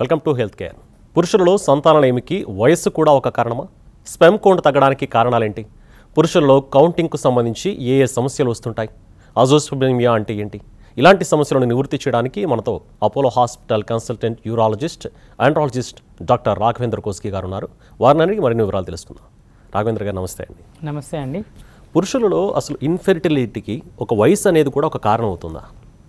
Welcome to health care పురుషులలో సంతానలేమికి వయస్సు కూడా ఒక కారణమా స్పెమ్ కౌంట్ తగ్గడానికి కారణాలేంటి పురుషుల్లో కౌంటింగ్కు సంబంధించి ఏ ఏ సమస్యలు వస్తుంటాయి అజోస్పెమియా అంటే ఏంటి ఇలాంటి సమస్యలను నివృత్తి చేయడానికి మనతో Apollo hospital consultant urologist andrologist doctor Raghavendra Koski గారు ఉన్నారు వారిని అడిగి మరిన్ని వివరాలు తెలుసుకుందాం రాఘవేంద్ర గారు నమస్తే అండి నమస్తే అండి పురుషులలో అసలు ఇన్ఫెర్టిలిటీకి ఒక వయసు అనేది కూడా ఒక కారణం అవుతుందా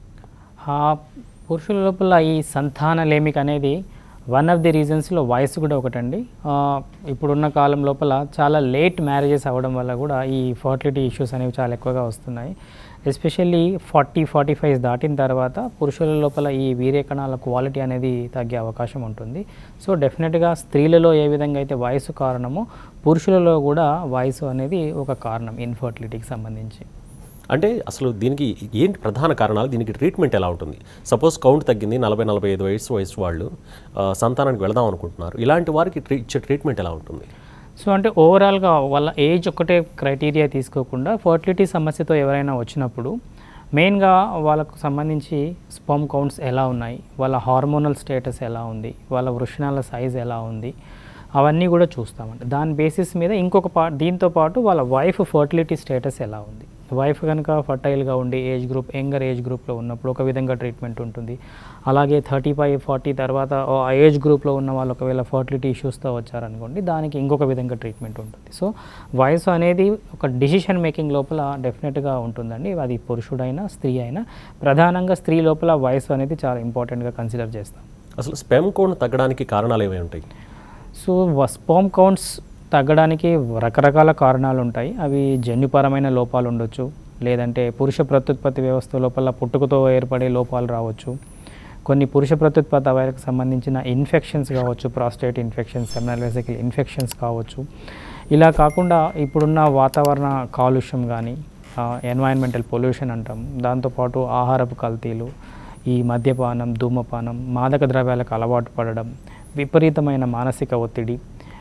ఆ పురుషుల లోపల ఈ సంతానలేమిక అనేది వన్ ఆఫ్ ది రీజన్స్లో వయసు కూడా ఒకటండి ఆ, ఇప్పుడున్న కాలం లోపల చాలా లేట్ మ్యారేజెస్ అవ్వడం వల్ల కూడా ఈ ఫర్టిలిటీ ఇష్యూస్ అనేవి చాలా ఎక్కువగా వస్తున్నాయి ఎస్పెషల్లీ ఫార్టీ ఫార్టీ ఫైవ్ దాటిన తర్వాత పురుషుల లోపల ఈ వీర్యకణాల క్వాలిటీ అనేది తగ్గే అవకాశం ఉంటుంది సో డెఫినెట్గా స్త్రీలలో ఏ విధంగా అయితే వయసు కారణమో పురుషులలో కూడా వయసు అనేది ఒక కారణం ఇన్ఫర్టిలిటీకి సంబంధించి అంటే అసలు దీనికి ఏంటి ప్రధాన కారణాలు దీనికి ట్రీట్మెంట్ ఎలా ఉంటుంది సపోజ్ కౌంట్ తగ్గింది నలభై నలభై ఐదు వయసు వయసు వాళ్ళు ఆ, సంతానానికి వెళదాం అనుకుంటున్నారు ఇలాంటి వారికి ట్రీ ఇచ్చే ట్రీట్మెంట్ ఎలా ఉంటుంది సో అంటే ఓవరాల్గా వాళ్ళ ఏజ్ ఒకటే క్రైటీరియా తీసుకోకుండా ఫర్టిలిటీ సమస్యతో ఎవరైనా వచ్చినప్పుడు మెయిన్గా వాళ్ళకు సంబంధించి స్పమ్ కౌంట్స్ ఎలా ఉన్నాయి వాళ్ళ హార్మోనల్ స్టేటస్ ఎలా ఉంది వాళ్ళ వృషణాల సైజ్ ఎలా ఉంది అవన్నీ కూడా చూస్తామండి దాని బేసిస్ మీద ఇంకొక పా దీంతో పాటు వాళ్ళ వైఫ్ ఫర్టిలిటీ స్టేటస్ ఎలా ఉంది వైఫ్ కనుక ఫర్టైల్గా ఉండి ఏజ్ గ్రూప్ యంగర్ ఏజ్ గ్రూప్లో ఉన్నప్పుడు ఒక విధంగా ట్రీట్మెంట్ ఉంటుంది అలాగే థర్టీ ఫైవ్ ఫార్టీ తర్వాత ఆ ఏజ్ గ్రూప్లో ఉన్న వాళ్ళు ఒకవేళ ఫర్టిలిటీ ఇష్యూస్తో వచ్చారనుకోండి దానికి ఇంకొక విధంగా ట్రీట్మెంట్ ఉంటుంది సో వయసు అనేది ఒక డిసిషన్ మేకింగ్ లోపల డెఫినెట్గా ఉంటుందండి అది పురుషుడైనా స్త్రీ అయినా ప్రధానంగా స్త్రీ లోపల వయసు అనేది చాలా ఇంపార్టెంట్గా కన్సిడర్ చేస్తాం అసలు స్పెమ్ కౌంట్ తగ్గడానికి కారణాలు ఏమై ఉంటాయి సో స్పోమ్ కౌంట్స్ తగ్గడానికి రకరకాల కారణాలు ఉంటాయి అవి జన్యుపరమైన లోపాలు ఉండొచ్చు లేదంటే పురుష ప్రత్యుత్పత్తి వ్యవస్థ లోపల పుట్టుకతో ఏర్పడే లోపాలు రావచ్చు కొన్ని పురుష ప్రత్యుత్పత్తి అవయలకు సంబంధించిన ఇన్ఫెక్షన్స్ కావచ్చు prostate infections seminal vesicle infections కావచ్చు ఇలా కాకుండా ఇప్పుడున్న వాతావరణ కాలుష్యం కానీ ఎన్వైరన్మెంటల్ పొల్యూషన్ అంటాం దాంతోపాటు ఆహారపు కల్తీలు ఈ మద్యపానం ధూమపానం మాదక ద్రవ్యాలకు అలవాటు పడడం విపరీతమైన మానసిక ఒత్తిడి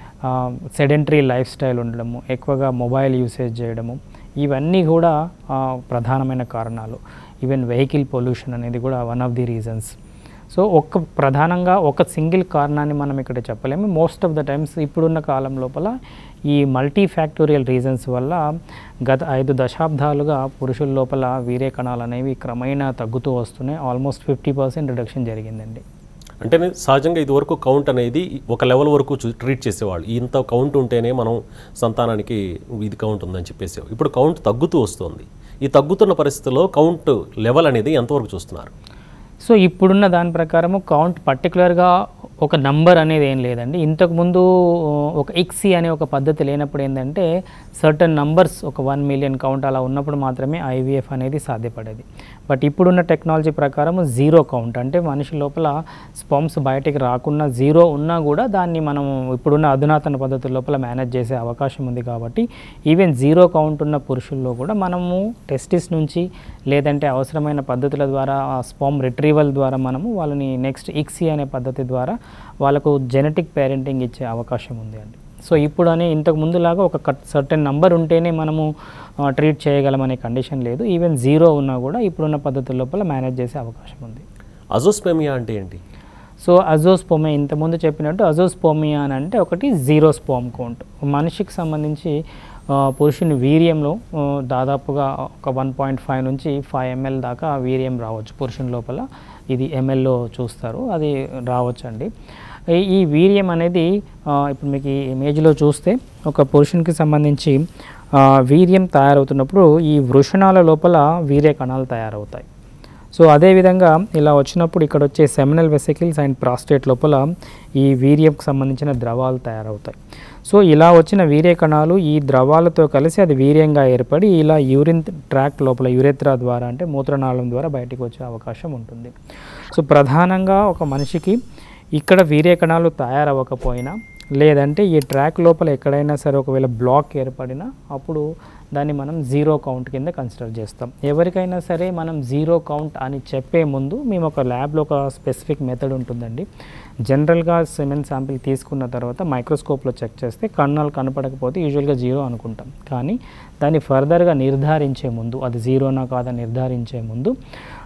సెడెంటరీ లైఫ్ స్టైల్ ఉండడము ఎక్కువగా మొబైల్ యూసేజ్ చేయడము ఇవన్నీ కూడా ఆ, ప్రధానమైన కారణాలు ఈవెన్ వెహికల్ పొల్యూషన్ అనేది కూడా one of the reasons so ఒక్క ప్రధానంగా ఒక సింగిల్ కారణాన్ని మనం ఇక్కడ చెప్పలేము మోస్ట్ ఆఫ్ ద టైమ్స్ ఇప్పుడున్న కాలం లోపల ఈ మల్టీ ఫ్యాక్టోరియల్ రీజన్స్ వల్ల గత ఐదు దశాబ్దాలుగా పురుషుల లోపల వీర్య కణాలు అనేవి క్రమేణా తగ్గుతూ వస్తున్నాయి ఆల్మోస్ట్ ఫిఫ్టీ పర్సెంట్ రిడక్షన్ జరిగిందండి అంటే సహజంగా ఇదివరకు కౌంట్ అనేది ఒక లెవెల్ వరకు చూ- ట్రీట్ చేసేవాళ్ళు ఇంత కౌంట్ ఉంటేనే మనం సంతానానికి ఇది కౌంట్ ఉందని చెప్పేసి ఇప్పుడు కౌంట్ తగ్గుతూ వస్తుంది ఈ తగ్గుతున్న పరిస్థితుల్లో కౌంట్ లెవెల్ అనేది ఎంతవరకు చూస్తున్నారు సో ఇప్పుడున్న దాని ప్రకారము కౌంట్ పర్టికులర్గా ఒక నంబర్ అనేది ఏం లేదండి ఇంతకుముందు ఒక ఇక్సీ అనే ఒక పద్ధతి లేనప్పుడు ఏంటంటే సర్టన్ నంబర్స్ ఒక వన్ మిలియన్ కౌంట్ అలా ఉన్నప్పుడు మాత్రమే ఐవీఎఫ్ అనేది సాధ్యపడేది బట్ ఇప్పుడున్న టెక్నాలజీ ప్రకారం జీరో కౌంట్ అంటే మనిషి లోపల స్పమ్స్ బయటికి రాకుండా జీరో ఉన్నా కూడా దాన్ని మనం ఇప్పుడున్న అధునాతన పద్ధతుల లోపల మేనేజ్ చేసే అవకాశం ఉంది కాబట్టి ఈవెన్ జీరో కౌంట్ ఉన్న పురుషుల్లో కూడా మనము టెస్టిస్ నుంచి లేదంటే అవసరమైన పద్ధతుల ద్వారా ఆ స్పామ్ రిట్రీవల్ ద్వారా మనము వాళ్ళని నెక్స్ట్ ఇక్సీ అనే పద్ధతి ద్వారా వాళ్ళకు జెనెటిక్ పేరెంటింగ్ ఇచ్చే అవకాశం ఉంది అండి సో ఇప్పుడు అనే ఇంతకు ముందులాగా ఒక కట్ సర్టెన్ నంబర్ ఉంటేనే మనము ట్రీట్ చేయగలమనే కండిషన్ లేదు ఈవెన్ జీరో ఉన్నా కూడా ఇప్పుడున్న పద్ధతుల లోపల మేనేజ్ చేసే అవకాశం ఉంది అజోస్పెమియా అంటే ఏంటి సో అజోస్పోమియా ఇంతకుముందు చెప్పినట్టు అజోస్పోమియా అని అంటే ఒకటి జీరో స్పోమ్ కౌంట్ మనిషికి సంబంధించి ఆ, పురుషుని వీర్యంలో ఆ, దాదాపుగా ఒక వన్ పాయింట్ ఫైవ్ నుంచి ఫైవ్ ఎంఎల్ దాకా వీర్యం రావచ్చు పురుషుని లోపల ఇది ఎంఎల్లో చూస్తారు అది రావచ్చు అండి ఈ- ఈ వీర్యం అనేది ఆ, ఇప్పుడు మీకు ఈ ఇమేజ్లో చూస్తే ఒక పురుషునికి సంబంధించి ఆ, వీర్యం తయారవుతున్నప్పుడు ఈ వృషణాల లోపల వీర్య కణాలు తయారవుతాయి సో అదేవిధంగా ఇలా వచ్చినప్పుడు ఇక్కడ వచ్చే సెమినల్ వెసికిల్స్ అండ్ ప్రాస్టేట్ లోపల ఈ వీర్యంకి సంబంధించిన ద్రవాలు తయారవుతాయి సో ఇలా వచ్చిన వీర్య కణాలు ఈ ద్రవాలతో కలిసి అది వీర్యంగా ఏర్పడి ఇలా యూరిన్ ట్రాక్ లోపల యురెత్రా ద్వారా అంటే మూత్రనాళం ద్వారా బయటికి వచ్చే అవకాశం ఉంటుంది సో ప్రధానంగా ఒక మనిషికి ఇక్కడ వీర్య కణాలు తయారవ్వకపోయినా లేదంటే ఈ ట్రాక్ లోపల ఎక్కడైనా సరే ఒకవేళ బ్లాక్ ఏర్పడినా అప్పుడు దాన్ని మనం జీరో కౌంట్ కింద కన్సిడర్ చేస్తాం ఎవరికైనా సరే మనం జీరో కౌంట్ అని చెప్పే ముందు మేము ఒక ల్యాబ్లో ఒక స్పెసిఫిక్ మెథడ్ ఉంటుందండి జనరల్గా సిమెంట్ శాంపిల్ తీసుకున్న తర్వాత మైక్రోస్కోప్లో చెక్ చేస్తే కన్నాలు కనపడకపోతే యూజువల్గా జీరో అనుకుంటాం కానీ దాన్ని ఫర్దర్గా నిర్ధారించే ముందు అది జీరోనా కాదా నిర్ధారించే ముందు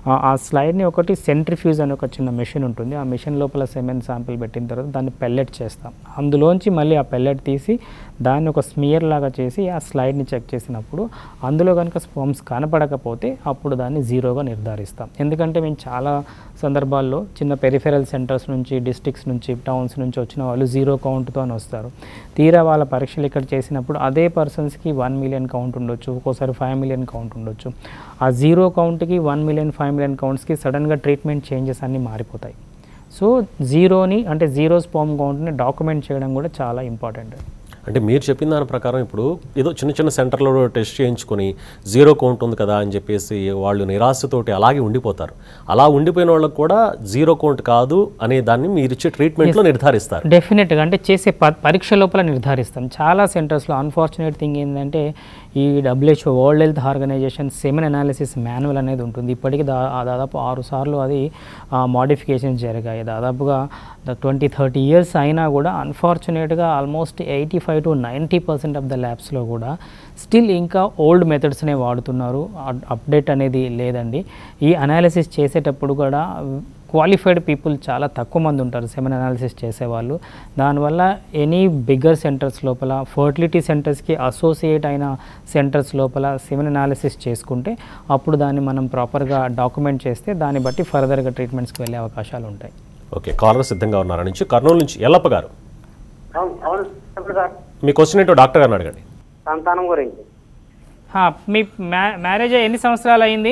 ఆ- ఆ స్లైడ్ని ఒకటి సెంట్రిఫ్యూజ్ అని ఒక చిన్న మెషిన్ ఉంటుంది ఆ మెషిన్ లోపల సెమెన్ శాంపిల్ పెట్టిన తర్వాత దాన్ని పెల్లెట్ చేస్తాం అందులోంచి మళ్ళీ ఆ పెల్లెట్ తీసి దాన్ని ఒక స్మియర్ లాగా చేసి ఆ స్లైడ్ని చెక్ చేసినప్పుడు అందులో కనుక స్పర్మ్స్ కనపడకపోతే అప్పుడు దాన్ని జీరోగా నిర్ధారిస్తాం ఎందుకంటే మేము చాలా సందర్భాల్లో చిన్న పెరిఫెరల్ సెంటర్స్ నుంచి డిస్ట్రిక్ట్స్ నుంచి టౌన్స్ నుంచి వచ్చిన వాళ్ళు జీరో కౌంట్తో అని వస్తారు తీరా వాళ్ళ పరీక్షలు ఇక్కడ చేసినప్పుడు అదే పర్సన్స్కి వన్ మిలియన్ కౌంట్ ఉండొచ్చు ఒక్కోసారి ఫైవ్ మిలియన్ కౌంట్ ఉండొచ్చు ఆ జీరో కౌంట్కి వన్ మిలియన్ ఫైవ్ మిలియన్ కౌంట్స్కి సడన్గా ట్రీట్మెంట్ చేంజెస్ అన్నీ మారిపోతాయి సో జీరోని అంటే జీరో స్పామ్ కౌంట్ని డాక్యుమెంట్ చేయడం కూడా చాలా ఇంపార్టెంట్ అంటే మీరు చెప్పిన దాని ప్రకారం ఇప్పుడు ఏదో చిన్న చిన్న సెంటర్లో టెస్ట్ చేయించుకొని జీరో కౌంట్ ఉంది కదా అని చెప్పేసి వాళ్ళు నిరాశతోటి అలాగే ఉండిపోతారు అలా ఉండిపోయిన వాళ్ళకి కూడా జీరో కౌంట్ కాదు అనే దాన్ని మీరు ఇచ్చే ట్రీట్మెంట్లో నిర్ధారిస్తారు డెఫినెట్గా అంటే చేసే ప పరీక్ష లోపల నిర్ధారిస్తాం చాలా సెంటర్స్లో అన్ఫార్చునేట్ థింగ్ ఏంటంటే ఈ WHO world health organisation semen analysis manual అనేది ఉంటుంది ఇప్పటికీ దా ఆ దాదాపు ఆరు సార్లు అది మోడిఫికేషన్స్ జరిగాయి దాదాపుగా ట్వంటీ థర్టీ ఇయర్స్ అయినా కూడా అన్ఫార్చునేట్గా almost eighty five to ninety percent of the ల్యాబ్స్లో కూడా స్టిల్ ఇంకా ఓల్డ్ మెథడ్స్నే వాడుతున్నారు అప్డేట్ అనేది లేదండి ఈ అనాలిసిస్ చేసేటప్పుడు కూడా క్వాలిఫైడ్ పీపుల్ చాలా తక్కువ మంది ఉంటారు సెమెన్ అనాలిసిస్ చేసేవాళ్ళు దానివల్ల ఎనీ బిగ్గర్ సెంటర్స్ లోపల ఫర్టిలిటీ సెంటర్స్కి అసోసియేట్ అయిన సెంటర్స్ లోపల సెమెన్ అనాలిసిస్ చేసుకుంటే అప్పుడు దాన్ని మనం ప్రాపర్గా డాక్యుమెంట్ చేస్తే దాన్ని బట్టి ఫర్దర్గా ట్రీట్మెంట్స్కి వెళ్ళే అవకాశాలు ఉంటాయి ఓకే కాలర్ సిద్ధంగా ఉన్నారు నుంచి కర్నూలు నుంచి ఎల్లప్ప గారు అవును అవును చెప్పండి సార్ మీ క్వశ్చన్ ఏంటో డాక్టర్ గారిని అడగండి సంతానం గురించి హా, మీ మ్యా మ్యారేజ్ అయ్యి ఎన్ని సంవత్సరాలు అయింది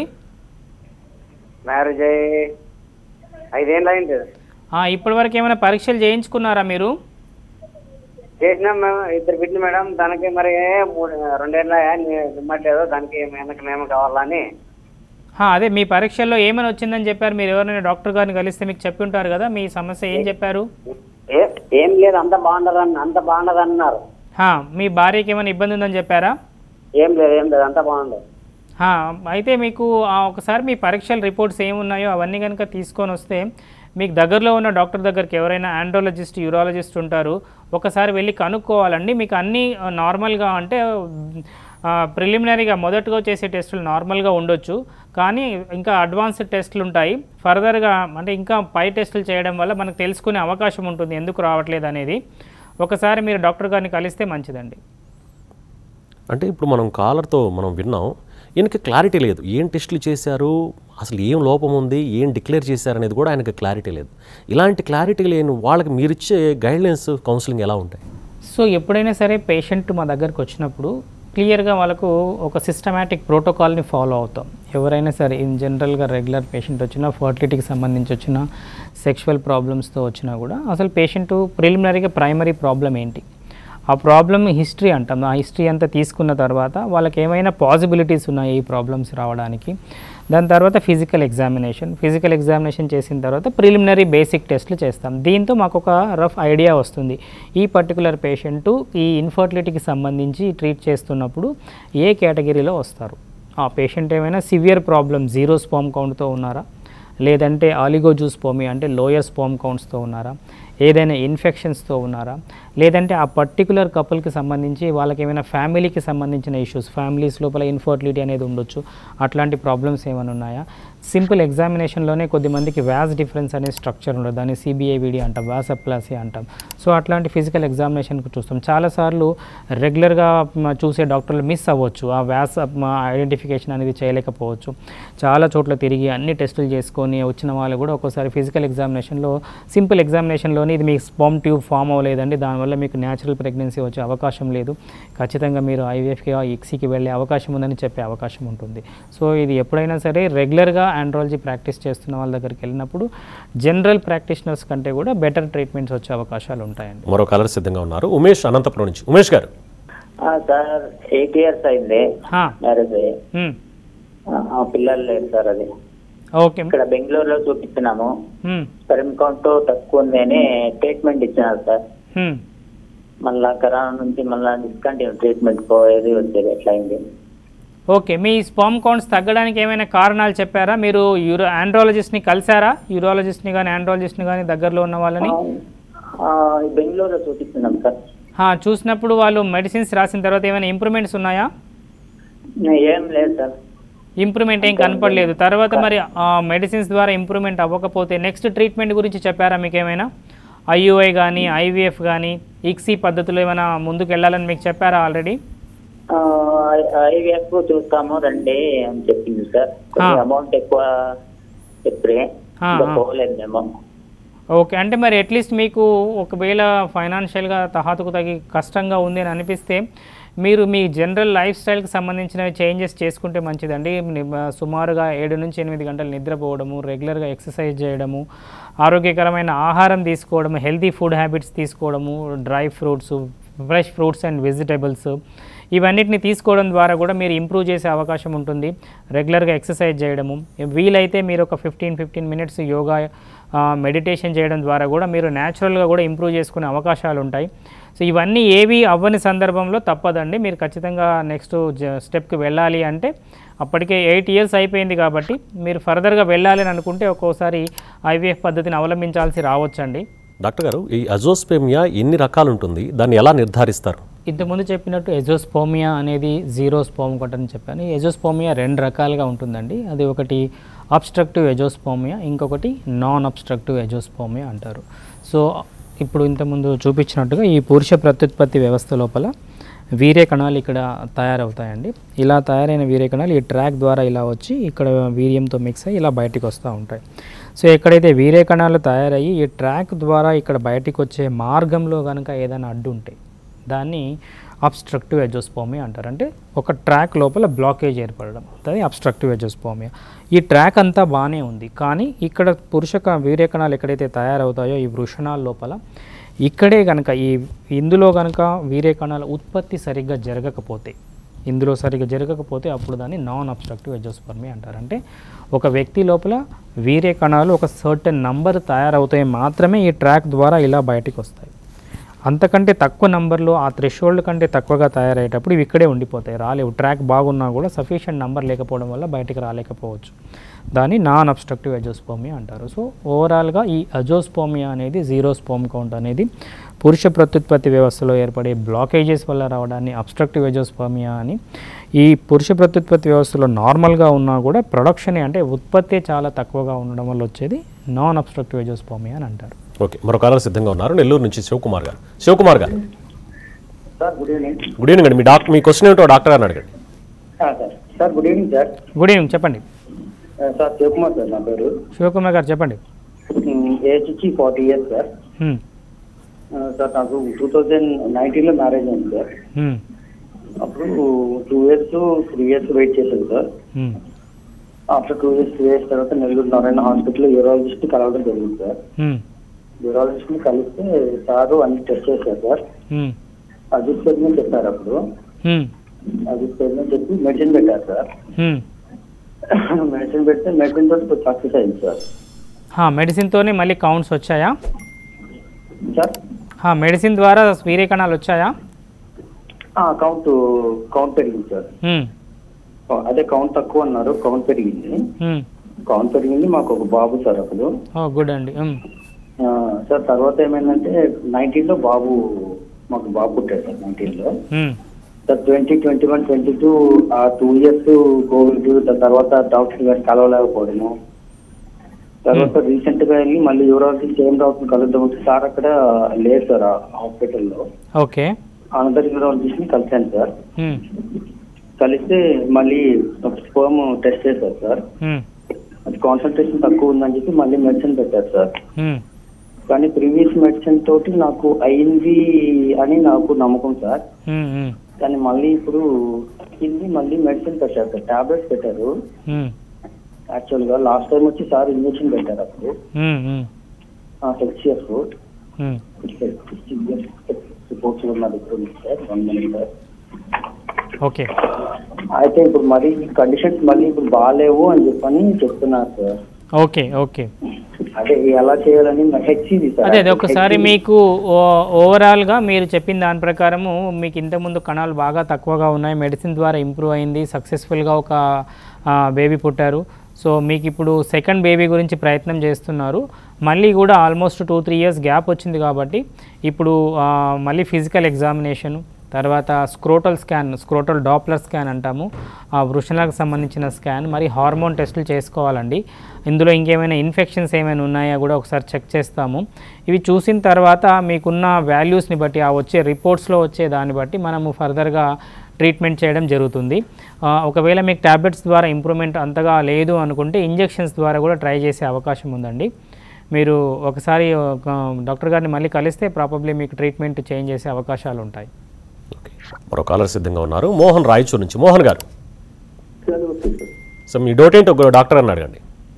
మ్యారేజ్ అయ్యి ఐదేళ్ళు అయింది ఆ, ఇప్పటి వరకు ఏమైనా పరీక్షలు చేయించుకున్నారా మీరు చేసినాం మేము ఇద్దరు బిడ్డలు మేడం దానికి మరి మూడు రెండేళ్ళ ఇమ్మట్లేదు దానికి వెనక మేము కావాలని హా, అదే మీ పరీక్షల్లో ఏమైనా వచ్చిందని చెప్పారు మీరు ఎవరైనా డాక్టర్ గారిని కలిస్తే మీకు చెప్పి ఉంటారు కదా మీ సమస్య ఏం చెప్పారు ఏ ఏం లేదు అంత బాగుండదు అన్న అంత బాగుండదు అన్నారు హా, మీ భార్యకి ఏమైనా ఇబ్బంది ఉందని చెప్పారా ఏం లేదు ఏం లేదు అంత బాగుండదు హా, అయితే మీకు ఆ ఒకసారి మీ పరీక్షల రిపోర్ట్స్ ఏమున్నాయో అవన్నీ కనుక తీసుకొని వస్తే మీకు దగ్గరలో ఉన్న డాక్టర్ దగ్గరికి ఎవరైనా ఆండ్రాలజిస్ట్ యూరాలజిస్ట్ ఉంటారు ఒకసారి వెళ్ళి కనుక్కోవాలండి మీకు అన్నీ ఆ, నార్మల్గా అంటే ప్రిలిమినరీగా మొదటగా చేసే టెస్టులు నార్మల్గా ఉండొచ్చు కానీ ఇంకా అడ్వాన్స్డ్ టెస్టులు ఉంటాయి ఫర్దర్గా అంటే ఇంకా పై టెస్టులు చేయడం వల్ల మనకు తెలుసుకునే అవకాశం ఉంటుంది ఎందుకు రావట్లేదు అనేది ఒకసారి మీరు డాక్టర్ గారిని కలిస్తే మంచిదండి అంటే ఇప్పుడు మనం కాలర్తో మనం విన్నాం ఈయనకి క్లారిటీ లేదు ఏం టెస్టులు చేశారు అసలు ఏం లోపం ఉంది ఏం డిక్లేర్ చేశారు అనేది కూడా ఆయనకి క్లారిటీ లేదు ఇలాంటి క్లారిటీ లేని వాళ్ళకి మీరిచ్చే గైడ్లైన్స్ కౌన్సిలింగ్ ఎలా ఉంటాయి సో ఎప్పుడైనా సరే పేషెంట్ మా దగ్గరకు వచ్చినప్పుడు క్లియర్గా వాళ్ళకు ఒక సిస్టమేటిక్ ప్రోటోకాల్ని ఫాలో అవుతాం ఎవరైనా సరే ఇన్ జనరల్గా రెగ్యులర్ పేషెంట్ వచ్చినా ఫర్టిలిటీకి సంబంధించి వచ్చిన సెక్షువల్ ప్రాబ్లమ్స్తో వచ్చినా కూడా అసలు పేషెంట్ ప్రిలిమినరీగా ప్రైమరీ ప్రాబ్లం ఏంటి ఆ ప్రాబ్లమ్ హిస్టరీ అంటాం ఆ హిస్టరీ అంతా తీసుకున్న తర్వాత వాళ్ళకి ఏమైనా పాసిబిలిటీస్ ఉన్నాయి ఈ ప్రాబ్లమ్స్ రావడానికి దాని తర్వాత ఫిజికల్ ఎగ్జామినేషన్ ఫిజికల్ ఎగ్జామినేషన్ చేసిన తర్వాత ప్రిలిమినరీ బేసిక్ టెస్ట్లు చేస్తాం దీంతో మాకు ఒక రఫ్ ఐడియా వస్తుంది ఈ పర్టికులర్ పేషెంట్ ఈ ఇన్ఫర్టిలిటీకి సంబంధించి ట్రీట్ చేస్తున్నప్పుడు ఏ కేటగిరీలో వస్తారు ఆ పేషెంట్ ఏమైనా సివియర్ ప్రాబ్లమ్ జీరో స్పామ్ కౌంట్తో ఉన్నారా లేదంటే ఆలిగోజూస్పోమి అంటే లోయర్ స్పామ్ కౌంట్స్తో ఉన్నారా ఏదైనా ఇన్ఫెక్షన్స్తో ఉన్నారా లేదంటే ఆ పర్టికులర్ కపుల్కి సంబంధించి వాళ్ళకి ఏమైనా ఫ్యామిలీకి సంబంధించిన ఇష్యూస్ ఫ్యామిలీస్ లోపల ఇన్ఫర్టిలిటీ అనేది ఉండొచ్చు అట్లాంటి ప్రాబ్లమ్స్ ఏమైనా ఉన్నాయా సింపుల్ ఎగ్జామినేషన్లోనే కొద్దిమందికి వ్యాస్ డిఫరెన్స్ అనే స్ట్రక్చర్ ఉండదు దాన్ని సిబిఐవిడి అంటాం వ్యాస్ అప్లాసి అంటాం సో అట్లాంటి ఫిజికల్ ఎగ్జామినేషన్కి చూస్తాం చాలాసార్లు రెగ్యులర్గా మ- చూసే డాక్టర్లు మిస్ అవ్వచ్చు ఆ వ్యాస్ ఐడెంటిఫికేషన్ అనేది చేయలేకపోవచ్చు చాలా చోట్ల తిరిగి అన్ని టెస్టులు చేసుకొని వచ్చిన వాళ్ళు కూడా ఒక్కోసారి ఫిజికల్ ఎగ్జామినేషన్లో సింపుల్ ఎగ్జామినేషన్లోని ఇది మీకు స్పామ్ ట్యూబ్ ఫామ్ అవ్వలేదండి దానివల్ల మీకు న్యాచురల్ ప్రెగ్నెన్సీ వచ్చే అవకాశం లేదు ఖచ్చితంగా మీరు ఐవీఎఫ్కి ఎక్సీకి వెళ్ళే అవకాశం ఉందని చెప్పే అవకాశం ఉంటుంది సో ఇది ఎప్పుడైనా సరే రెగ్యులర్గా ఆండ్రాలజీ ప్రాక్టీస్ చేస్తున్న వాళ్ళ దగ్గరికి వెళ్ళినప్పుడు జనరల్ ప్రాక్టీషనర్స్ కంటే కూడా బెటర్ ట్రీట్మెంట్స్ వచ్చే అవకాశాలు ఉంటాయండి మరో కాలర్ సిద్ధంగా ఉన్నారు ఉమేష్ అనంతపురం నుంచి ఉమేష్ గారు సార్ ఎయిట్ ఇయర్స్ అయింది హా, మ్యారేజ్ అయ్యి మ్, ఆ, పిల్లలు లేరు సార్ అది ఓకే ఇక్కడ బెంగళూరులో చూపించినాము మ్, స్పెర్మ్ కౌంట్ తక్కువ ఉంది అని ట్రీట్మెంట్ ఇచ్చినారు సార్ మ్. మళ్ళా కరోనా నుంచి మళ్ళా డిస్కంటిన్యూ ట్రీట్మెంట్ పోయేది వచ్చేది ఎట్లా అయింది ఓకే మీ స్పామ్ కౌంట్స్ తగ్గడానికి ఏమైనా కారణాలు చెప్పారా మీరు యూరో ఆండ్రాలజిస్ట్ని కలిసారా యూరాలజిస్ట్ని కానీ ఆండ్రాలజిస్ట్ని కానీ దగ్గరలో ఉన్న వాళ్ళని ఆ, బెంగళూరులో చూపిస్తున్నాం సార్ హా, చూసినప్పుడు వాళ్ళు మెడిసిన్స్ రాసిన తర్వాత ఏమైనా ఇంప్రూవ్మెంట్స్ ఉన్నాయా ఏం లేదు సార్ ఇంప్రూవ్మెంట్ ఏం కనపడలేదు తర్వాత మరి మెడిసిన్స్ ద్వారా ఇంప్రూవ్మెంట్ అవ్వకపోతే నెక్స్ట్ ట్రీట్మెంట్ గురించి చెప్పారా మీకు ఏమైనా ఐయుఐ కానీ ఐవీఎఫ్ కానీ ఇక్సీ పద్ధతిలో ఏమైనా ముందుకు వెళ్ళాలని మీకు చెప్పారా ఆల్రెడీ ఐవీఎఫ్ చూస్తాము రండి అని చెప్పింది సార్ ఆ. అమౌంట్ ఎక్కువ చెప్పి ఆ, ఇంకా ఆ. పోలేదు మేము ఓకే అంటే మరి అట్లీస్ట్ మీకు ఒకవేళ ఫైనాన్షియల్గా తహాతుకు తగి కష్టంగా ఉంది అని అనిపిస్తే మీరు మీ జనరల్ లైఫ్ స్టైల్కి సంబంధించిన చేంజెస్ చేసుకుంటే మంచిదండి ని- సుమారుగా ఏడు నుంచి ఎనిమిది గంటలు నిద్రపోవడము రెగ్యులర్గా ఎక్సర్సైజ్ చేయడము ఆరోగ్యకరమైన ఆహారం తీసుకోవడము హెల్తీ ఫుడ్ హ్యాబిట్స్ తీసుకోవడము dry fruits fresh fruits and vegetables ఇవన్నిటిని తీసుకోవడం ద్వారా కూడా మీరు ఇంప్రూవ్ చేసే అవకాశం ఉంటుంది రెగ్యులర్గా ఎక్సర్సైజ్ చేయడము వీలైతే మీరు ఒక fifteen fifteen minutes yoga meditation చేయడం ద్వారా కూడా మీరు న్యాచురల్గా కూడా ఇంప్రూవ్ చేసుకునే అవకాశాలు ఉంటాయి సో ఇవన్నీ ఏవి అవ్వని సందర్భంలో తప్పదండి మీరు ఖచ్చితంగా నెక్స్ట్ స్టెప్కి వెళ్ళాలి అంటే అప్పటికే ఎయిట్ ఇయర్స్ అయిపోయింది కాబట్టి మీరు ఫర్దర్గా వెళ్ళాలి అని అనుకుంటే ఒక్కోసారి ఐవీఎఫ్ పద్ధతిని అవలంబించాల్సి రావచ్చండి డాక్టర్ గారు ఈ అజోస్పెమియా ఎన్ని రకాలు ఉంటుంది దాన్ని ఎలా నిర్ధారిస్తారు ఇంతకుముందు చెప్పినట్టు ఎజోస్పోమియా అనేది జీరో స్పోమ్ అని చెప్పాను ఈ ఎజోస్పోమియా రెండు రకాలుగా ఉంటుందండి అది ఒకటి అబ్స్ట్రక్టివ్ ఎజోస్పోమియా ఇంకొకటి నాన్ అబ్స్ట్రక్టివ్ ఎజోస్పోమియా అంటారు సో ఇప్పుడు ఇంతకుముందు చూపించినట్టుగా ఈ పురుష ప్రత్యుత్పత్తి వ్యవస్థ లోపల వీర్య కణాలు ఇక్కడ తయారవుతాయండి ఇలా తయారైన వీర్య కణాలు ఈ ట్రాక్ ద్వారా ఇలా వచ్చి ఇక్కడ వీర్యంతో మిక్స్ అయ్యి ఇలా బయటికి వస్తూ ఉంటాయి సో ఎక్కడైతే వీర్య కణాలు తయారయ్యి ఈ ట్రాక్ ద్వారా ఇక్కడ బయటికి వచ్చే మార్గంలో కనుక ఏదైనా అడ్డు ఉంటే దాన్ని అబ్స్ట్రక్టివ్ ఎజోస్పోమియా అంటారు అంటే ఒక ట్రాక్ లోపల బ్లాకేజ్ ఏర్పడడం అది అబ్స్ట్రక్టివ్ ఎజోస్పోమియా ఈ ట్రాక్ అంతా బాగానే ఉంది కానీ ఇక్కడ పురుష క- వీర్య కణాలు ఎక్కడైతే తయారవుతాయో ఈ వృషణాల లోపల ఇక్కడే కనుక ఈ ఇందులో కనుక వీర్య కణాల ఉత్పత్తి సరిగ్గా జరగకపోతే ఇందులో సరిగ్గా జరగకపోతే అప్పుడు దాన్ని నాన్ అబ్స్ట్రక్టివ్ ఎజోస్పర్మి అంటారు అంటే ఒక వ్యక్తి లోపల వీర్య కణాలు ఒక సర్టెన్ నంబర్ తయారవుతాయి మాత్రమే ఈ ట్రాక్ ద్వారా ఇలా బయటికి వస్తాయి అంతకంటే తక్కువ నంబర్లో ఆ థ్రెషోల్డ్ కంటే తక్కువగా తయారయ్యేటప్పుడు ఇవి ఇక్కడే ఉండిపోతాయి రాలేవు ట్రాక్ బాగున్నా కూడా సఫిషియెంట్ నంబర్ లేకపోవడం వల్ల బయటికి రాలేకపోవచ్చు దాన్ని నాన్ అబ్స్ట్రక్టివ్ అజోస్పోమియా అంటారు సో ఓవరాల్గా ఈ అజోస్పోమియా అనేది జీరో స్పోమ్ కౌంట్ అనేది పురుష ప్రత్యుత్పత్తి వ్యవస్థలో ఏర్పడే బ్లాకేజెస్ వల్ల రావడాన్ని అబ్స్ట్రక్టివ్ అజోస్పోమియా అని ఈ పురుష ప్రత్యుత్పత్తి వ్యవస్థలో నార్మల్గా ఉన్నా కూడా ప్రొడక్షన్ అంటే ఉత్పత్తి చాలా తక్కువగా ఉండడం వల్ల వచ్చేది నాన్ అబ్స్ట్రక్టివ్ అజోస్పోమియా అని అంటారు ఓకే మరొక కాలర్ సిద్ధంగా ఉన్నారు నెల్లూరు నుంచి శివకుమార్ గారు శివకుమార్ గారు sir good evening good evening అండి మీ డాక్టర్ మీ క్వశ్చన్ ఏమిటో డాక్టర్ గారిని అడగండి sir sir good evening sir good evening చెప్పండి సార్ శివకుమార్ సార్ నా పేరు శివకుమార్ గారు చెప్పండి ఏజ్ వచ్చి forty years sir hmm, sir నాకు టూ థౌజండ్ నైన్టీన్లో మ్యారేజ్ అయింది సార్ హ్మ్, అప్పుడు two years three years wait చేశాను sir hmm, after two years three years తర్వాత నెల్లూరు నారాయణ హాస్పిటల్లో యూరాలజిస్ట్ కలవడం జరిగింది సార్ హ్మ్, యూరాలజిస్ట్ని కలిస్తే సారు అన్ని టెస్ట్ చేశారు సార్ హ్మ్, అజిస్పెరిమెంట్ చెప్పారు అప్పుడు హ్మ్, అజిస్పెరిమెంట్ చెప్పి మెడిసిన్ పెట్టారు సార్ హ్మ్. మెడిసిన్ పెడితే మెడిసిన్ తోటి సక్సెస్ అయింది సార్ హా, మెడిసిన్తోనే మళ్ళీ కౌంట్స్ వచ్చాయా సార్ హా, మెడిసిన్ ద్వారా వీర్య కణాలు వచ్చాయా కౌంట్ కౌంట్ పెరిగింది సార్ హ్మ్, అదే కౌంట్ తక్కువ అన్నారు కౌంట్ పెరిగింది హ్మ్. కౌంట్ పెరిగింది మాకు ఒక బాబు సార్ అప్పుడు ఓ గుడ్ అండి హ్మ్, ఆ, సార్ తర్వాత ఏమైందంటే నైన్టీన్ లో బాబు మాకు బాబు పుట్టాడు సార్ నైన్టీన్ లో hmm, sir twenty twenty one twenty two ఆ టూ ఇయర్స్ కోవిడ్ దాని తర్వాత డాక్టర్ గారిని కలవలేకపోవడము తర్వాత రీసెంట్ గా వెళ్ళి మళ్ళీ యూరాలజీ సేమ్ డాక్టర్ కలుద్దాం సార్ అక్కడ లేరు సార్ ఆ హాస్పిటల్లో ఓకే అనదర్ యూరాలజిస్ట్ ని కలిశాను సార్ హ్మ్, కలిస్తే మళ్ళీ స్పోమ్ టెస్ట్ చేశారు సార్ హ్మ్, అది కాన్సన్ట్రేషన్ తక్కువ ఉందని చెప్పి మళ్ళీ మెడిసిన్ పెట్టారు సార్ హ్మ్, కానీ ప్రీవియస్ మెడిసిన్ తోటి నాకు అయింది అని నాకు నమ్మకం సార్ హ్మ్, హ్మ్, కానీ మళ్ళీ ఇప్పుడు తగ్గింది మళ్ళీ మెడిసిన్ పెట్టారు సార్ టాబ్లెట్స్ పెట్టారు హ్మ్, యాక్చువల్ గా లాస్ట్ టైం వచ్చి సార్ ఇంజెక్షన్ పెట్టారు అప్పుడు హ్మ్, హ్మ్, హెచ్సిఎఫ్ హ్మ్. రిపోర్ట్స్ ఉన్న దగ్గర ఉంది sir one minute sir okay అయితే ఇప్పుడు మరి కండిషన్స్ మళ్ళీ ఇప్పుడు బాగాలేవు అని చెప్పని చెప్తున్నారు సార్ ఓకే ఓకే అదే ఎలా చేయాలని హెచ్సిది సార్ అదే అదే ఒకసారి మీకు ఓ- ఓవరాల్గా మీరు చెప్పిన దాని ప్రకారము మీకు ఇంతకుముందు కణాలు బాగా తక్కువగా ఉన్నాయి మెడిసిన్ ద్వారా ఇంప్రూవ్ అయింది సక్సెస్ఫుల్గా ఒక బేబీ పుట్టారు సో మీకు ఇప్పుడు సెకండ్ బేబీ గురించి ప్రయత్నం చేస్తున్నారు మళ్ళీ కూడా almost two three years gap వచ్చింది కాబట్టి ఇప్పుడు ఆ, మళ్ళీ ఫిజికల్ ఎగ్జామినేషన్ తర్వాత scrotal scan scrotal Doppler scan అంటాము ఆ వృషణాలకు సంబంధించిన స్కాన్ మరి హార్మోన్ టెస్టులు చేసుకోవాలండి ఇందులో ఇంకేమైనా ఇన్ఫెక్షన్స్ ఏమైనా ఉన్నాయా కూడా ఒకసారి చెక్ చేస్తాము ఇవి చూసిన తర్వాత మీకున్న వాల్యూస్ని బట్టి ఆ వచ్చే రిపోర్ట్స్లో వచ్చే దాన్ని బట్టి మనము ఫర్దర్గా ట్రీట్మెంట్ చేయడం జరుగుతుంది ఆ, ఒకవేళ మీకు ట్యాబ్లెట్స్ ద్వారా ఇంప్రూవ్మెంట్ అంతగా లేదు అనుకుంటే ఇంజెక్షన్స్ ద్వారా కూడా ట్రై చేసే అవకాశం ఉందండి మీరు ఒకసారి ఒక డాక్టర్ గారిని మళ్ళీ కలిస్తే ప్రాబబ్లీ మీకు ట్రీట్మెంట్ చేంజ్ చేసే అవకాశాలు ఉంటాయి ఓకే మరో కాలర్ సిద్ధంగా ఉన్నారు మోహన్ రాయచూర్ నుంచి మోహన్ గారు సార్ నమస్తే సార్ సో మీ డౌట్ ఏంటో ఒక డాక్టర్ అని అడగండి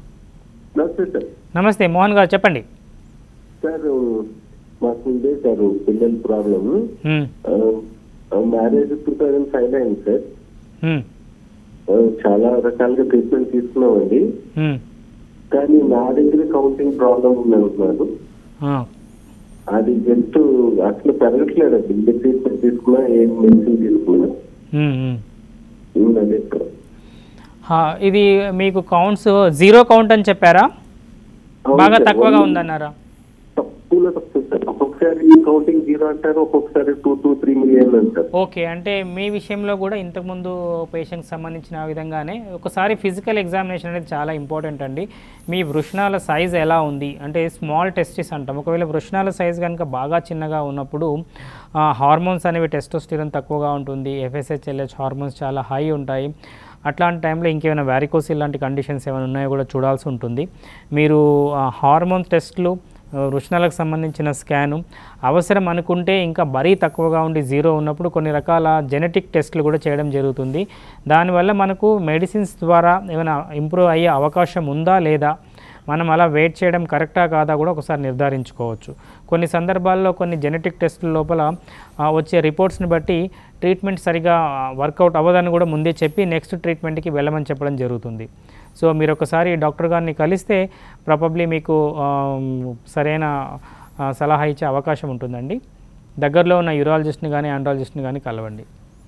నమస్తే సార్ నమస్తే మోహన్ గారు చెప్పండి సార్ మాకు ఉండే సార్ పిల్లల problem hmm. Marriage two thousand five అయింది సార్ మ్మ్. ఆ, చాలా రకాలుగా ట్రీట్మెంట్ తీసుకున్నామండి మ్మ్. కానీ నా దగ్గర కౌంటింగ్ ప్రాబ్లం ఉంది అంటున్నారు ఆ. అది జస్ట్ అసలు పెరగట్లేదు ఇంత ట్రీట్మెంట్ తీసుకున్నా ఏం మెడిసిన్ తీసుకున్నా మ్మ్. మ్మ్. ఉన్నది సార్ హా, ఇది మీకు కౌంట్స్ జీరో కౌంట్ అని చెప్పారా అవును బాగా సార్. తక్కువగా ఉందన్నారా తక్కువలో తక్కువ సార్ ఒక్కొక్కసారి కౌంటింగ్ జీరో అంటారు ఒక్కొక్కసారి టూ టూ త్రీ మిలియన్ అంటారు ఓకే అంటే మీ విషయంలో కూడా ఇంతకుముందు పేషెంట్కి సంబంధించిన విధంగానే ఒకసారి ఫిజికల్ ఎగ్జామినేషన్ అనేది చాలా ఇంపార్టెంట్ అండి మీ వృషణాల సైజ్ ఎలా ఉంది అంటే స్మాల్ టెస్టిస్ అంటాం ఒకవేళ వృషణాల సైజ్ కనుక బాగా చిన్నగా ఉన్నప్పుడు హార్మోన్స్ అనేవి టెస్టోస్టిరన్ తక్కువగా ఉంటుంది ఎఫ్ఎస్హెచ్ఎల్హెచ్ హార్మోన్స్ చాలా హై ఉంటాయి అట్లాంటి టైంలో ఇంకేమైనా వ్యారికోసిల్ లాంటి కండిషన్స్ ఏమైనా ఉన్నాయో కూడా చూడాల్సి ఉంటుంది మీరు హార్మోన్ టెస్ట్లు ఆ, వృషణాలకు సంబంధించిన స్కాను అవసరం అనుకుంటే ఇంకా మరీ తక్కువగా ఉండి జీరో ఉన్నప్పుడు కొన్ని రకాల జెనెటిక్ టెస్ట్లు కూడా చేయడం జరుగుతుంది దానివల్ల మనకు మెడిసిన్స్ ద్వారా ఏమైనా ఇంప్రూవ్ అయ్యే అవకాశం ఉందా లేదా మనం అలా వెయిట్ చేయడం కరెక్టా కాదా కూడా ఒకసారి నిర్ధారించుకోవచ్చు కొన్ని సందర్భాల్లో కొన్ని జెనెటిక్ టెస్టుల లోపల ఆ, వచ్చే రిపోర్ట్స్ని బట్టి ట్రీట్మెంట్ సరిగా వర్కౌట్ అవ్వదని కూడా ముందే చెప్పి నెక్స్ట్ ట్రీట్మెంట్కి వెళ్ళమని చెప్పడం జరుగుతుంది సో మీరు ఒకసారి డాక్టర్ గారిని కలిస్తే ప్రాబబ్లీ మీకు ఆ, సరైన ఆ, సలహా ఇచ్చే అవకాశం ఉంటుందండి దగ్గరలో ఉన్న యూరాలజిస్ట్ని కానీ ఆండ్రాలజిస్ట్ని కానీ కలవండి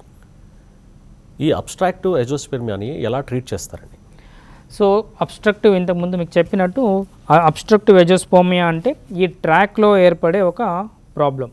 ఈ అబ్స్ట్రాక్టివ్ ఎజోస్పెర్మియాని ఎలా ట్రీట్ చేస్తారండి సో అబ్స్ట్రక్టివ్ ఇంతకుముందు మీకు చెప్పినట్టు అబ్స్ట్రక్టివ్ ఎజోస్పోమియా అంటే ఈ ట్రాక్లో ఏర్పడే ఒక ప్రాబ్లం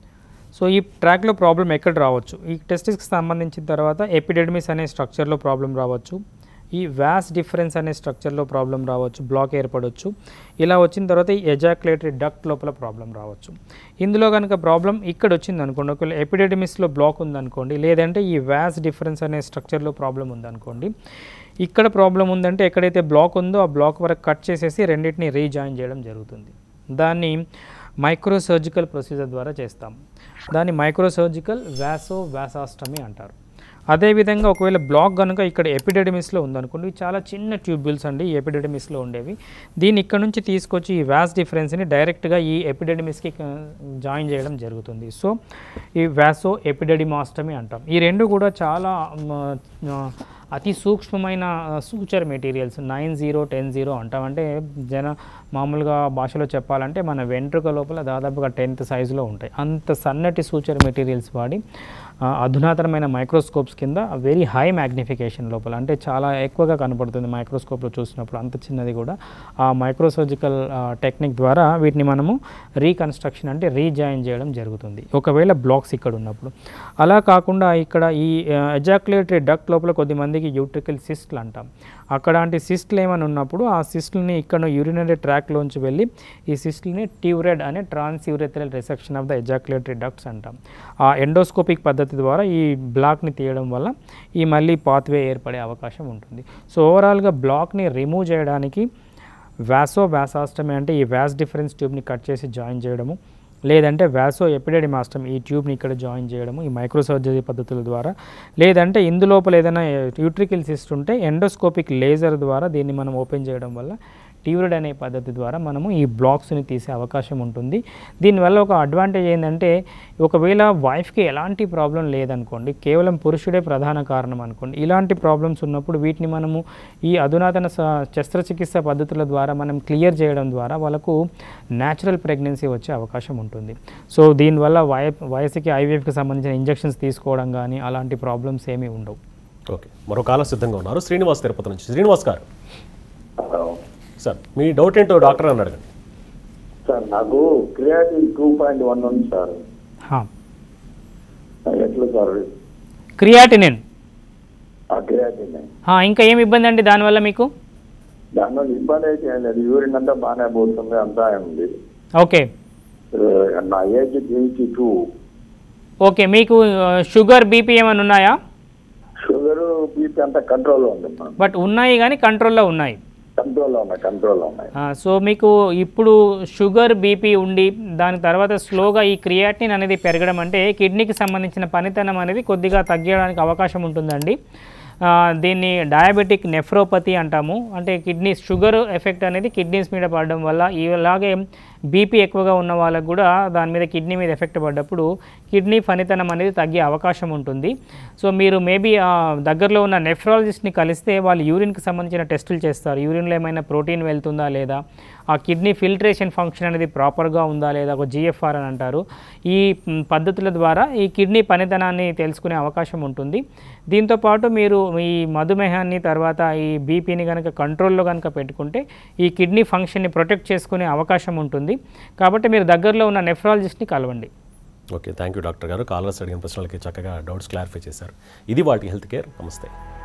సో ఈ ట్రాక్లో ప్రాబ్లం ఎక్కడ రావచ్చు ఈ టెస్టిస్కి సంబంధించిన తర్వాత ఎపిడెడమిస్ అనే స్ట్రక్చర్లో ప్రాబ్లం రావచ్చు ఈ వ్యాస్ డిఫరెన్స్ అనే స్ట్రక్చర్లో ప్రాబ్లం రావచ్చు బ్లాక్ ఏర్పడవచ్చు ఇలా వచ్చిన తర్వాత ఈ ఎజాక్యులేటరీ డక్ట్ లోపల ప్రాబ్లం రావచ్చు ఇందులో కనుక ప్రాబ్లం ఇక్కడ వచ్చింది అనుకోండి ఒకవేళ ఎపిడెడమిస్లో బ్లాక్ ఉందనుకోండి లేదంటే ఈ వ్యాస్ డిఫరెన్స్ అనే స్ట్రక్చర్లో ప్రాబ్లం ఉందనుకోండి ఇక్కడ ప్రాబ్లం ఉందంటే ఎక్కడైతే బ్లాక్ ఉందో ఆ బ్లాక్ వరకు కట్ చేసేసి రెండింటిని రీజాయిన్ చేయడం జరుగుతుంది దాన్ని మైక్రో సర్జికల్ ప్రొసీజర్ ద్వారా చేస్తాం దాన్ని మైక్రో సర్జికల్ వ్యాసో వ్యాసాస్టమీ అంటారు అదేవిధంగా ఒకవేళ బ్లాక్ కనుక ఇక్కడ ఎపిడెడమిస్లో ఉందనుకోండి ఇవి చాలా చిన్న ట్యూబ్యూల్స్ అండి ఈ ఎపిడెడమిస్లో ఉండేవి దీన్ని ఇక్కడ నుంచి తీసుకొచ్చి ఈ వ్యాస్ డిఫరెన్స్ని డైరెక్ట్గా ఈ ఎపిడెడమిస్కి జాయిన్ చేయడం జరుగుతుంది సో ఈ వ్యాసో ఎపిడెడిమాస్టమీ అంటాం ఈ రెండు కూడా చాలా మ, ఆ, అతి సూక్ష్మమైన ఆ, suture materials nine zero ten zero అంటాం అంటే జన మామూలుగా భాషలో చెప్పాలంటే మన వెంట్రుక లోపల దాదాపుగా టెన్త్ సైజులో ఉంటాయి అంత సన్నటి సూచర్ మెటీరియల్స్ వాడి ఆ, అధునాతనమైన మైక్రోస్కోప్స్ కింద వెరీ హై మ్యాగ్నిఫికేషన్ లోపల అంటే చాలా ఎక్కువగా కనపడుతుంది మైక్రోస్కోప్లో చూసినప్పుడు అంత చిన్నది కూడా ఆ మైక్రోసర్జికల్ టెక్నిక్ ద్వారా వీటిని మనము రీకన్స్ట్రక్షన్ అంటే రీజాయిన్ చేయడం జరుగుతుంది ఒకవేళ బ్లాక్స్ ఇక్కడ ఉన్నప్పుడు అలా కాకుండా ఇక్కడ ఈ ఎజాక్యులేటరీ డక్ట్ లోపల కొద్దిమందికి యూట్రికల్ సిస్ట్లు అంటాం అక్కడాంటి సిస్ట్లు ఏమైనా ఉన్నప్పుడు ఆ సిస్ట్ని ఇక్కడ యూరినరీ ట్రాక్లోంచి వెళ్ళి ఈ సిస్ట్ని ట్యూరెడ్ అనే trans urethral resection of the ejaculatory ducts అంటాం ఆ ఎండోస్కోపిక్ పద్ధతి ద్వారా ఈ బ్లాక్ని తీయడం వల్ల ఈ మళ్ళీ పాత్వే ఏర్పడే అవకాశం ఉంటుంది సో ఓవరాల్గా బ్లాక్ని రిమూవ్ చేయడానికి వ్యాసో వ్యాసాస్టమీ అంటే ఈ వ్యాస్ డిఫరెన్స్ ట్యూబ్ని కట్ చేసి జాయిన్ చేయడము లేదంటే వ్యాసో ఎపిడెడిమాస్టమ్ ఈ ట్యూబ్ని ఇక్కడ జాయిన్ చేయడము ఈ మైక్రోసర్జరీ పద్ధతుల ద్వారా లేదంటే ఇందులోపల ఏదైనా యూట్రికల్ సిస్ట్ ఉంటే ఎండోస్కోపిక్ లేజర్ ద్వారా దీన్ని మనం ఓపెన్ చేయడం వల్ల ట్యూరిడ్ అనే పద్ధతి ద్వారా మనము ఈ బ్లాక్స్ని తీసే అవకాశం ఉంటుంది దీనివల్ల ఒక అడ్వాంటేజ్ ఏంటంటే ఒకవేళ వైఫ్కి ఎలాంటి ప్రాబ్లం లేదనుకోండి కేవలం పురుషుడే ప్రధాన కారణం అనుకోండి ఇలాంటి ప్రాబ్లమ్స్ ఉన్నప్పుడు వీటిని మనము ఈ అధునాతన స- శస్త్రచికిత్స పద్ధతుల ద్వారా మనం క్లియర్ చేయడం ద్వారా వాళ్ళకు న్యాచురల్ ప్రెగ్నెన్సీ వచ్చే అవకాశం ఉంటుంది సో దీనివల్ల వయ వయసుకి ఐవీఎఫ్కి సంబంధించిన ఇంజెక్షన్స్ తీసుకోవడం కానీ అలాంటి ప్రాబ్లమ్స్ ఏమీ ఉండవు ఓకే మరో కాలం సిద్ధంగా ఉన్నారు శ్రీనివాస్ తిరుపతి నుంచి శ్రీనివాస్ గారు సార్ మీ డౌట్ ఏంటో డాక్టర్ అని అడగండి సార్ నాకు క్రియాటిన్ టూ పాయింట్ వన్ ఉంది సార్ హా. ఎట్లా సార్ క్రియాటినిన్ ఆ క్రియాటిన్ ఆ, ఇంకా ఏం ఇబ్బంది అండి దానివల్ల మీకు దానివల్ల ఇబ్బంది అయితే ఏం లేదు యూరిన్ అంతా బాగానే పోతుంది అంతా ఉంది ఓకే ఆ, నా ఏజ్ ఎయిటీ టూ ఓకే మీకు ఆ, షుగర్ బీపీ ఏమైనా ఉన్నాయా షుగర్ బీపీ అంతా కంట్రోల్లో ఉంది మనం బట్ ఉన్నాయి కానీ కంట్రోల్లో ఉన్నాయి కంట్రోల్లో ఉన్నాయి కంట్రోల్లో ఉన్నాయి ఆ, సో మీకు ఇప్పుడు షుగర్ బీపీ ఉండి దాని తర్వాత స్లోగా ఈ క్రియాటిన్ అనేది పెరగడం అంటే కిడ్నీకి సంబంధించిన పనితనం అనేది కొద్దిగా తగ్గడానికి అవకాశం ఉంటుందండి ఆ, దీన్ని డయాబెటిక్ నెఫ్రోపతి అంటాము అంటే కిడ్నీ షుగర్ ఎఫెక్ట్ అనేది కిడ్నీస్ మీద పడడం వల్ల ఇలాగే బీపీ ఎక్కువగా ఉన్న వాళ్ళకు కూడా దాని మీద కిడ్నీ మీద ఎఫెక్ట్ పడ్డప్పుడు కిడ్నీ పనితనం అనేది తగ్గే అవకాశం ఉంటుంది సో మీరు మేబీ దగ్గరలో ఉన్న నెఫ్రాలజిస్ట్ని కలిస్తే వాళ్ళు యూరిన్కి సంబంధించిన టెస్టులు చేస్తారు యూరిన్లో ఏమైనా ప్రోటీన్ వెళ్తుందా లేదా ఆ కిడ్నీ ఫిల్ట్రేషన్ ఫంక్షన్ అనేది ప్రాపర్గా ఉందా లేదా ఒక జిఎఫ్ఆర్ అని అంటారు ఈ మ్, పద్ధతుల ద్వారా ఈ కిడ్నీ పనితనాన్ని తెలుసుకునే అవకాశం ఉంటుంది దీంతోపాటు మీరు ఈ మధుమేహాన్ని తర్వాత ఈ బీపీని కనుక కంట్రోల్లో కనుక పెట్టుకుంటే ఈ కిడ్నీ ఫంక్షన్ని ప్రొటెక్ట్ చేసుకునే అవకాశం ఉంటుంది కాబట్టి మీరు దగ్గరలో ఉన్న నెఫ్రాలజిస్ట్ని కలవండి ఓకే థ్యాంక్ యూ డాక్టర్ గారు కాలర్స్ అడిగిన ప్రశ్నలకి చక్కగా డౌట్స్ క్లారిఫై చేశారు ఇది వాటి హెల్త్ కేర్ నమస్తే